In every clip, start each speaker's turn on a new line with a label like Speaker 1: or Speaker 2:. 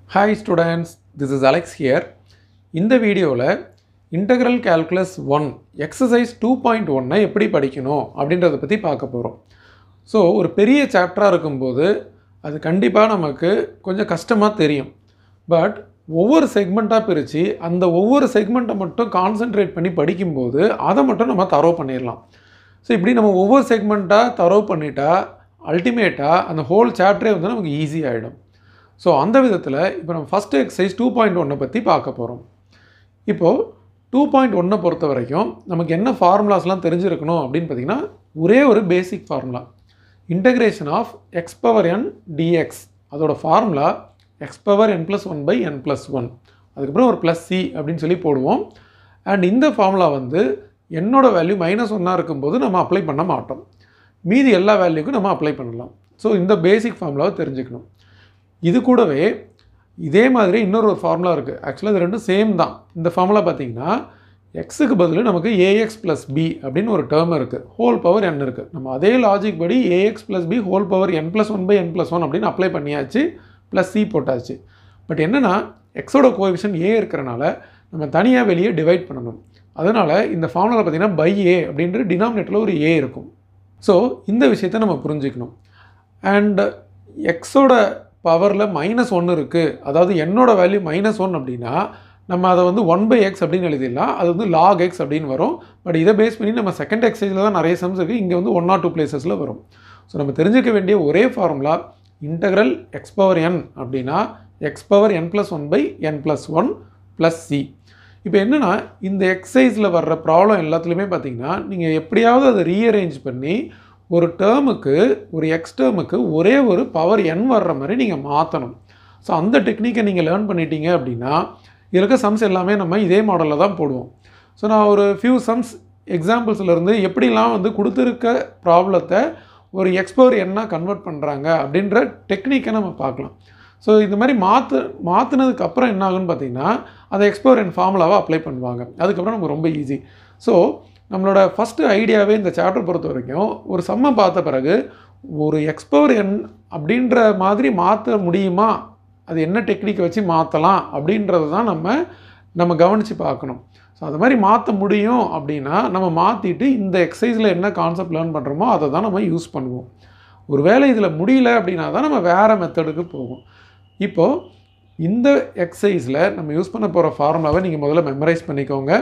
Speaker 1: hi students this is Alex here இந்த வீடியோவில் integral calculus one exercise two point ஒன்னை எப்படி படிக்கணும் அப்படின்றத பற்றி பார்க்க போகிறோம் ஸோ ஒரு பெரிய சாப்டராக இருக்கும்போது அது கண்டிப்பாக நமக்கு கொஞ்சம் கஷ்டமாக தெரியும் பட் ஒவ்வொரு செக்மெண்ட்டாக பிரித்து அந்த ஒவ்வொரு செக்மெண்ட்டை மட்டும் கான்சென்ட்ரேட் பண்ணி படிக்கும்போது அதை மட்டும் நம்ம தரவு பண்ணிடலாம் ஸோ இப்படி நம்ம ஒவ்வொரு செக்மெண்ட்டாக தரவு பண்ணிட்டா அல்டிமேட்டாக அந்த ஹோல் சாப்டரே வந்து நமக்கு ஈஸி ஆகிடும் ஸோ அந்த விதத்தில் இப்போ நம்ம ஃபஸ்ட்டு எக்ஸசைஸ் டூ பாயிண்ட் ஒன்னை பற்றி பார்க்க போகிறோம் இப்போது டூ பாயிண்ட் ஒன்னை பொறுத்த வரைக்கும் நமக்கு என்ன ஃபார்முலாஸ்லாம் தெரிஞ்சிருக்கணும் அப்படின்னு பார்த்தீங்கன்னா ஒரே ஒரு basic formula integration of x power n dx அதோட formula x power n plus one by n plus one அதுக்கப்புறம் ஒரு ப்ளஸ் சி அப்படின்னு சொல்லி போடுவோம் அண்ட் இந்த ஃபார்முலா வந்து என்னோட வேல்யூ மைனஸ் ஒன்னாக இருக்கும்போது நம்ம அப்ளை பண்ண மாட்டோம் மீதி எல்லா வேல்யூக்கும் நம்ம அப்ளை பண்ணலாம் ஸோ இந்த பேசிக் ஃபார்முலாவை தெரிஞ்சுக்கணும் இது கூடவே இதே மாதிரி இன்னொரு ஒரு ஃபார்முலா இருக்குது ஆக்சுவலாக இது ரெண்டும் சேம் தான் இந்த ஃபார்முலா பார்த்தீங்கன்னா எக்ஸுக்கு பதில் நமக்கு ஏஎக்ஸ் ப்ளஸ் பி அப்படின்னு ஒரு டேர்ம் இருக்குது ஹோல் பவர் என் இருக்குது நம்ம அதே லாஜிக் படி ax plus b whole power n plus one by n plus one அப்படின்னு அப்ளை பண்ணியாச்சு ப்ளஸ் சி போட்டாச்சு பட் என்னென்னா எக்ஸோட கோஎஃபிஷன் ஏ இருக்கிறனால நம்ம தனியாக வெளியே டிவைட் பண்ணணும் அதனால் இந்த ஃபார்முலாவில் பார்த்தீங்கன்னா பை ஏ அப்படின்ற டினாமினேட்டரில் ஒரு ஏ இருக்கும் ஸோ இந்த விஷயத்தை நம்ம புரிஞ்சுக்கணும் அண்ட் எக்ஸோட பவரில் மைனஸ் ஒன்று இருக்குது அதாவது என்னோட வேல்யூ மைனஸ் ஒன் அப்படின்னா நம்ம அதை வந்து ஒன் பை எக்ஸ் அப்படின்னு எழுதிடலாம் அது வந்து லாக் எக்ஸ் அப்படின்னு வரும் பட் இதை பேஸ் பண்ணி நம்ம செகண்ட் எக்ஸைஸில் தான் நிறைய சம்ஸ் இருக்குது இங்கே வந்து ஒன் ஆர் டூ பிளேசஸில் வரும் ஸோ நம்ம தெரிஞ்சுக்க வேண்டிய ஒரே formula integral x power n அப்படின்னா x power n plus one by n plus one plus c இப்போ என்னென்னா இந்த எக்ஸசைஸில் வர்ற ப்ராப்ளம் எல்லாத்துலேயுமே பார்த்தீங்கன்னா நீங்கள் எப்படியாவது அதை ரீஅரேஞ்ச் பண்ணி ஒரு டேர்முக்கு ஒரு எக்ஸ் டேர்முக்கு ஒரே ஒரு பவர் என் வர்ற மாதிரி நீங்கள் மாற்றணும் ஸோ அந்த டெக்னிக்கை நீங்கள் லேர்ன் பண்ணிட்டீங்க அப்படின்னா இதில் இருக்க சம்ஸ் எல்லாமே நம்ம இதே மாடலில் தான் போடுவோம் ஸோ நான் ஒரு ஃபியூ சம்ஸ் எக்ஸாம்பிள்ஸ்லேருந்து எப்படிலாம் வந்து கொடுத்துருக்க ப்ராப்ளத்தை ஒரு எக்ஸ்பவர் என்ன கன்வெர்ட் பண்ணுறாங்க அப்படின்ற டெக்னிக்கை நம்ம பார்க்கலாம் ஸோ இந்த மாதிரி மாற்று மாற்றினதுக்கு அப்புறம் என்ன ஆகுன்னு பார்த்தீங்கன்னா அதை எக்ஸ்பவர் என் ஃபார்முலாவை அப்ளை பண்ணுவாங்க அதுக்கப்புறம் நமக்கு ரொம்ப ஈஸி ஸோ நம்மளோட ஃபஸ்ட்டு ஐடியாவே இந்த சாப்டர் பொறுத்த வரைக்கும் ஒரு சம்மை பார்த்த பிறகு ஒரு எக்ஸ்பவர் என் அப்படின்ற மாதிரி மாற்ற முடியுமா அது என்ன டெக்னிக்கை வச்சு மாற்றலாம் அப்படின்றது தான் நம்ம நம்ம கவனித்து பார்க்கணும் ஸோ அது மாதிரி மாற்ற முடியும் அப்படின்னா நம்ம மாற்றிட்டு இந்த எக்ஸசைஸில் என்ன கான்செப்ட் லேர்ன் பண்ணுறோமோ அதை தான் நம்ம யூஸ் பண்ணுவோம் ஒரு வேளை இதில் முடியல அப்படின்னா தான் நம்ம வேறு மெத்தடுக்கு போகும் இப்போது இந்த எக்ஸசைஸில் நம்ம யூஸ் பண்ண போகிற ஃபார்முலாவை நீங்கள் முதல்ல மெமரைஸ் பண்ணிக்கோங்க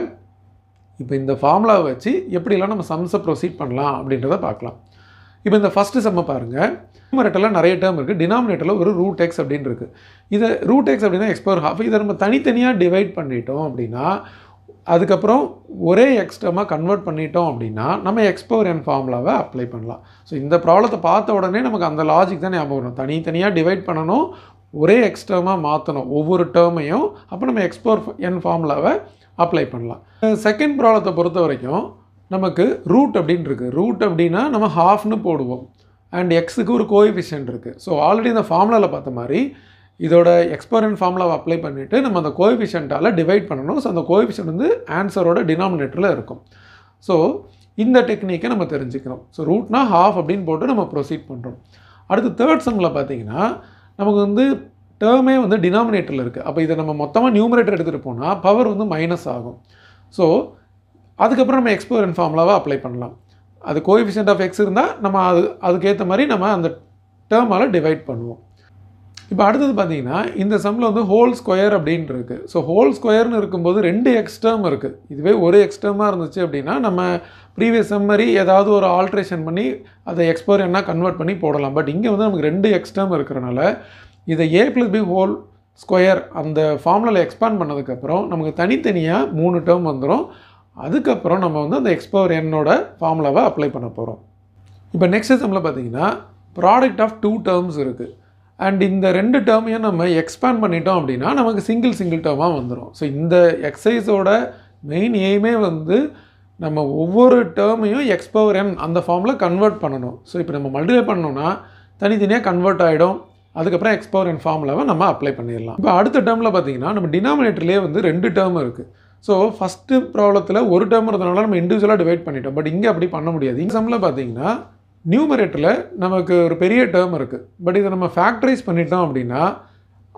Speaker 1: இப்போ இந்த ஃபார்முலாவை வச்சு எப்படிலாம் நம்ம சம்ஸை ப்ரொசீட் பண்ணலாம் அப்படின்றத பார்க்கலாம் இப்போ இந்த ஃபஸ்ட்டு செம்ம பாருங்கள் நியூமரேட்டரில் நிறைய டேர்ம் இருக்குது டினாமினேட்டரில் ஒரு ரூட் எக்ஸ் அப்படின்னு இருக்குது இதை ரூட் எக்ஸ் அப்படின்னா எக்ஸ் பவர் ஹாஃப் இதை நம்ம தனித்தனியாக டிவைட் பண்ணிட்டோம் அப்படின்னா அதுக்கப்புறம் ஒரே எக்ஸ் டேர்மாக கன்வெர்ட் பண்ணிட்டோம் அப்படின்னா நம்ம எக்ஸ் பவர் என் ஃபார்முலாவை அப்ளை பண்ணலாம் ஸோ இந்த ப்ராப்ளத்தை பார்த்த உடனே நமக்கு அந்த லாஜிக் தான் ஞாபகம் வரும் தனித்தனியாக டிவைட் பண்ணணும் ஒரே எக்ஸ் டேர்மாக மாற்றணும் ஒவ்வொரு டேர்மையும் அப்போ நம்ம எக்ஸ் பவர் என் ஃபார்முலாவை அப்ளை பண்ணலாம் செகண்ட் ப்ராப்ளத்தை பொறுத்த வரைக்கும் நமக்கு ரூட் அப்படின்னு இருக்குது ரூட் அப்படின்னா நம்ம ஹாஃப்னு போடுவோம் அண்ட் எக்ஸுக்கு ஒரு கோஎஃபிஷியன்ட் இருக்குது ஸோ ஆல்ரெடி இந்த ஃபார்முலாவில் பார்த்த மாதிரி இதோட எக்ஸ்பரண்ட் ஃபார்முலாவை அப்ளை பண்ணிவிட்டு நம்ம அந்த கோஎஃபிஷியன்ட்டால் டிவைட் பண்ணணும் ஸோ அந்த கோஎஃபிஷியன்ட் வந்து ஆன்சரோட டினாமினேட்டரில் இருக்கும் ஸோ இந்த டெக்னிக்கை நம்ம தெரிஞ்சுக்கணும் ஸோ ரூட்னா ஹாஃப் அப்படின்னு போட்டு நம்ம ப்ரொசீட் பண்ணுறோம் அடுத்து தேர்ட் சம்மில் பார்த்தீங்கன்னா நமக்கு வந்து டேர்மே வந்து டினாமினேட்டரில் இருக்குது அப்போ இதை நம்ம மொத்தமாக நியூமரேட்டர் எடுத்துகிட்டு போனால் பவர் வந்து மைனஸ் ஆகும் ஸோ அதுக்கப்புறம் நம்ம எக்ஸ்போரன் ஃபார்முலாவை அப்ளை பண்ணலாம் அது கோஎஃபிஷியன்ட் ஆஃப் எக்ஸ் இருந்தால் நம்ம அது அதுக்கேற்ற மாதிரி நம்ம அந்த டேர்மால் டிவைட் பண்ணுவோம் இப்போ அடுத்தது பார்த்தீங்கன்னா இந்த சம்மில் வந்து ஹோல் ஸ்கொயர் அப்படின்னு இருக்குது ஸோ ஹோல் ஸ்கொயர்னு இருக்கும்போது ரெண்டு எக்ஸ் டேர்ம் இருக்குது இதுவே ஒரு எக்ஸ் டேர்மாக இருந்துச்சு அப்படின்னா நம்ம ப்ரீவியஸ் சம் மாதிரி ஏதாவது ஒரு ஆல்ட்ரேஷன் பண்ணி அதை எக்ஸ்போர் என்ன கன்வெர்ட் பண்ணி போடலாம் பட் இங்கே வந்து நமக்கு ரெண்டு எக்ஸ் டேர்ம் இருக்கிறனால இதை a plus b whole square அந்த ஃபார்முலாவில் எக்ஸ்பேண்ட் பண்ணதுக்கப்புறம் நமக்கு தனித்தனியாக மூணு டேர்ம் வந்துடும் அதுக்கப்புறம் நம்ம வந்து அந்த எக்ஸ்பவர் என்னோட ஃபார்முலாவை அப்ளை பண்ண போகிறோம் இப்போ நெக்ஸ்ட் எக்ஸாம்பிள் பார்த்தீங்கன்னா ப்ராடக்ட் ஆஃப் டூ டேர்ம்ஸ் இருக்குது அண்ட் இந்த ரெண்டு டேர்மையும் நம்ம எக்ஸ்பேண்ட் பண்ணிட்டோம் அப்படின்னா நமக்கு சிங்கிள் சிங்கிள் டேர்மாக வந்துடும் ஸோ இந்த எக்ஸசைஸோட மெயின் எய்மே வந்து நம்ம ஒவ்வொரு டேர்மையும் எக்ஸ்பவர் என் அந்த ஃபார்மில் கன்வெர்ட் பண்ணணும் ஸோ இப்போ நம்ம மல்டிப்ளை பண்ணோம்னா தனித்தனியாக கன்வெர்ட் ஆகிடும் அதுக்கப்புறம் எக்ஸ்பவர் என் ஃபார்முலாவை நம்ம அப்ளை பண்ணிடலாம் இப்போ அடுத்த டேர்மில் பார்த்தீங்கன்னா நம்ம டினாமினேட்டர்லேயே வந்து ரெண்டு டேர்ம் இருக்குது ஸோ ஃபஸ்ட்டு ப்ராப்ளத்தில் ஒரு டேர்ம் இருந்தனால நம்ம இண்டிவிஜுவலாக டிவைட் பண்ணிட்டோம் பட் இங்கே அப்படி பண்ண முடியாது இந்த சம்மில் பார்த்தீங்கன்னா நியூமரேட்டரில் நமக்கு ஒரு பெரிய டேர்ம் இருக்குது பட் இதை நம்ம ஃபேக்டரைஸ் பண்ணிட்டோம் அப்படின்னா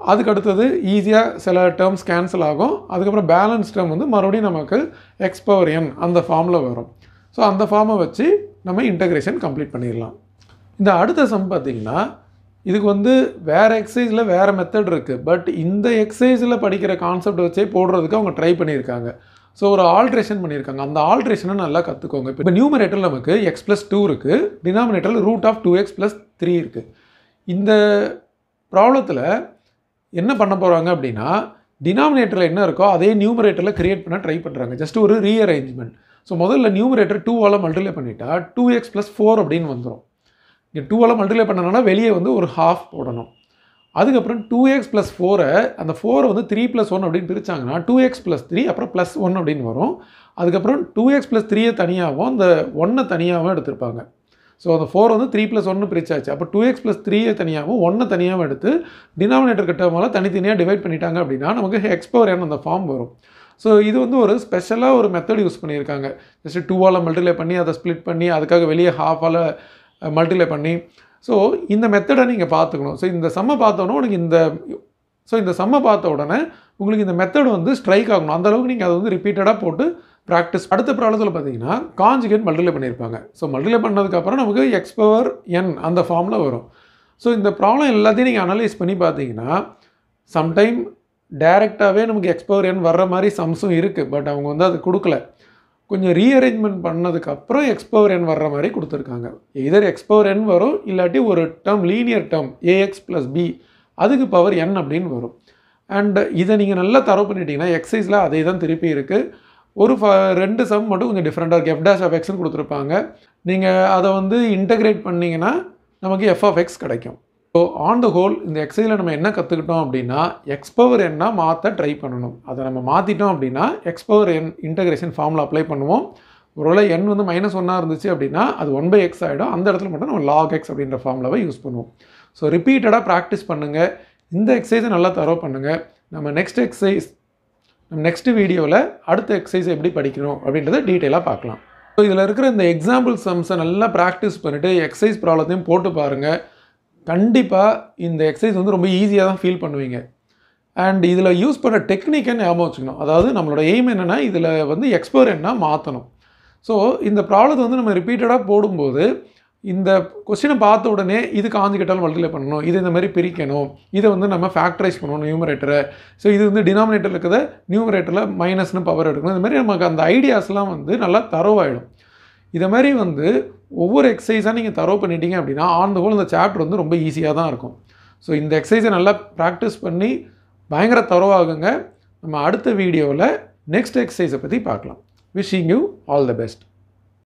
Speaker 1: அதுக்கு அடுத்தது ஈஸியாக சில டேர்ம்ஸ் கேன்சல் ஆகும் அதுக்கப்புறம் பேலன்ஸ் டேர்ம் வந்து மறுபடியும் நமக்கு எக்ஸ் பவர் என் அந்த ஃபார்மில் வரும் ஸோ அந்த ஃபார்மை வச்சு நம்ம இன்டகிரேஷன் கம்ப்ளீட் பண்ணிடலாம் இந்த அடுத்த சம் பார்த்திங்கன்னா இதுக்கு வந்து வேறு எக்ஸசைஸில் வேறு மெத்தட் இருக்குது பட் இந்த எக்ஸசைஸில் படிக்கிற கான்செப்ட் வச்சே போடுறதுக்கு அவங்க ட்ரை பண்ணியிருக்காங்க ஸோ ஒரு ஆல்ட்ரேஷன் பண்ணியிருக்காங்க அந்த ஆல்ட்ரேஷனை நல்லா கற்றுக்கோங்க இப்போ நியூமரேட்டரில் நமக்கு எக்ஸ் ப்ளஸ் டூ இருக்குது டினாமினேட்டரில் root of two x plus three இருக்குது இந்த ப்ராப்ளத்தில் என்ன பண்ண போகிறாங்க அப்படின்னா டினாமினேட்டரில் என்ன இருக்கோ அதே நியூமரேட்டரில் கிரியேட் பண்ண ட்ரை பண்ணுறாங்க ஜஸ்ட் ஒரு ரீஅரேஞ்ச்மெண்ட் ஸோ முதல்ல நியூமரேட்டர் டூவால் மல்டிப்ளை பண்ணிட்டா டூ எக்ஸ் ப்ளஸ் ஃபோர் அப்படின்னு வந்துடும் இங்கே டூவால் மல்டிப்ளை பண்ணணும்னா வெளியே வந்து ஒரு ஹாஃப் போடணும் அதுக்கப்புறம் டூ எக்ஸ் ப்ளஸ் ஃபோரை அந்த ஃபோரை வந்து த்ரீ ப்ளஸ் ஒன் அப்படின்னு பிரித்தாங்கன்னா டூ எக்ஸ் ப்ளஸ் த்ரீ அப்புறம் ப்ளஸ் ஒன் அப்படின்னு வரும் அதுக்கப்புறம் டூ எக்ஸ் ப்ளஸ் த்ரீயை தனியாகவும் அந்த ஒன்னை தனியாகவும் எடுத்திருப்பாங்க ஸோ அந்த ஃபோர் வந்து த்ரீ ப்ளஸ் ஒன்று பிரிச்சாச்சு அப்போ டூ எக்ஸ் ப்ளஸ் த்ரீயை தனியாகவும் ஒன்றை தனியாகவும் எடுத்து டினாமினேட்டர் கிட்ட மேலே தனித்தனியாக டிவைட் பண்ணிட்டாங்க அப்படின்னா நமக்கு எக்ஸ் பவர் என் அந்த ஃபார்ம் வரும் ஸோ இது வந்து ஒரு ஸ்பெஷலாக ஒரு மெத்தட் யூஸ் பண்ணியிருக்காங்க ஜஸ்ட் டூவால் மல்டிப்ளை பண்ணி அதை ஸ்ப்ளிட் பண்ணி அதுக்காக வெளியே ஹாஃபால் மல்டிப்ளை பண்ணி ஸோ இந்த மெத்தடை நீங்கள் பார்த்துக்கணும் ஸோ இந்த செம்ம பார்த்தோன்னே உனக்கு இந்த ஸோ இந்த செம்ம பார்த்த உடனே உங்களுக்கு இந்த மெத்தட் வந்து ஸ்ட்ரைக் ஆகணும் அந்த அளவுக்கு நீங்கள் அதை வந்து ரிப்பீட்டடாக போட்டு ப்ராக்டிஸ் அடுத்த ப்ராப்ளத்தில் பார்த்தீங்கன்னா காஞ்சுகேட் மல்டிப்ளை பண்ணியிருப்பாங்க ஸோ மல்டிப்ளை பண்ணதுக்கப்புறம் நமக்கு எக்ஸ் பவர் என் அந்த ஃபார்மில் வரும் ஸோ இந்த ப்ராப்ளம் எல்லாத்தையும் நீங்கள் அனலைஸ் பண்ணி பார்த்தீங்கன்னா சம்டைம் டைரெக்டாகவே நமக்கு எக்ஸ் பவர் என் வர்ற மாதிரி சம்ஸும் இருக்குது பட் அவங்க வந்து அது கொடுக்கல கொஞ்சம் ரீஅரேஞ்ச்மெண்ட் பண்ணதுக்கப்புறம் எக்ஸ் பவர் என் வர்ற மாதிரி கொடுத்துருக்காங்க இதர் எக்ஸ் பவர் என் வரும் இல்லாட்டி ஒரு term linear term a x plus b அதுக்கு பவர் என் அப்படின்னு வரும் அண்ட் இதை நீங்கள் நல்லா தரவு பண்ணிட்டீங்கன்னா எக்ஸைஸில் அதே தான் திருப்பி இருக்குது ஒரு ஃப ரெண்டு சம் மட்டும் கொஞ்சம் டிஃப்ரெண்ட்டாக இருக்குது எஃப் டேஷ் ஆஃப் எக்ஸ்னு கொடுத்துருப்பாங்க நீங்கள் அதை வந்து இன்டகிரேட் பண்ணிங்கன்னா நமக்கு எஃப் ஆஃப் எக்ஸ் கிடைக்கும் ஸோ ஆன் த ஹோல் இந்த எக்ஸைஸில் நம்ம என்ன கற்றுக்கிட்டோம் அப்படின்னா எக்ஸ் பவர் என்ன மாற்ற ட்ரை பண்ணணும் அதை நம்ம மாற்றிட்டோம் அப்படின்னா எக்ஸ் பவர் என் இன்டகிரேஷன் ஃபார்மில் அப்ளை பண்ணுவோம் ஒருவேளை என் வந்து மைனஸ் ஒன்னாக இருந்துச்சு அப்படின்னா அது ஒன் பை எக்ஸ் ஆகிடும் அந்த இடத்துல மட்டும் நம்ம லாக் எக்ஸ் அப்படின்ற ஃபார்முலாவை யூஸ் பண்ணுவோம் ஸோ ரிப்பீட்டடாக ப்ராக்டிஸ் பண்ணுங்கள் இந்த எக்ஸசைஸை நல்லா தரவு பண்ணுங்கள் நம்ம நெக்ஸ்ட் எக்ஸசைஸ் நம்ம நெக்ஸ்ட் வீடியோவில் அடுத்த எக்ஸசைஸ் எப்படி படிக்கணும் அப்படின்றத டீட்டெயிலாக பார்க்கலாம் ஸோ இதில் இருக்கிற இந்த எக்ஸாம்பிள் சம்ஸை நல்லா ப்ராக்டிஸ் பண்ணிவிட்டு எக்ஸசைஸ் ப்ராப்ளத்தையும் போட்டு பாருங்கள் கண்டிப்பாக இந்த எக்ஸசைஸ் வந்து ரொம்ப ஈஸியாக தான் ஃபீல் பண்ணுவீங்க அண்ட் இதில் யூஸ் பண்ணுற டெக்னிக்கை ஞாபகம் வச்சுக்கணும் அதாவது நம்மளோட எய்ம் என்னென்னா இதில் வந்து எக்ஸ்போர் என்ன மாற்றணும் ஸோ இந்த ப்ராப்ளத்தை வந்து நம்ம ரிப்பீட்டடாக போடும்போது இந்த கொஸ்டினை பார்த்த உடனே இது காஞ்சிக்கிட்டாலும் மல்டிப்ளை பண்ணணும் இது இந்த மாதிரி பிரிக்கணும் இதை வந்து நம்ம ஃபேக்டரைஸ் பண்ணணும் நியூமரேட்டரை ஸோ இது வந்து டினாமினேட்டர் இருக்கிறத நியூமரேட்டரில் மைனஸ்னு பவர் எடுக்கணும் இந்த மாதிரி நமக்கு அந்த ஐடியாஸ்லாம் வந்து நல்லா தரவாயிடும் இதை மாதிரி வந்து ஒவ்வொரு எக்ஸசைஸாக நீங்கள் தரவு பண்ணிட்டீங்க அப்படின்னா ஆன் த ஹோல் இந்த சாப்டர் வந்து ரொம்ப ஈஸியாக தான் இருக்கும் ஸோ இந்த எக்ஸசைஸை நல்லா ப்ராக்டிஸ் பண்ணி பயங்கர தரவாகுங்க நம்ம அடுத்த வீடியோவில் நெக்ஸ்ட் எக்ஸசைஸை பற்றி பார்க்கலாம் wishing you all the best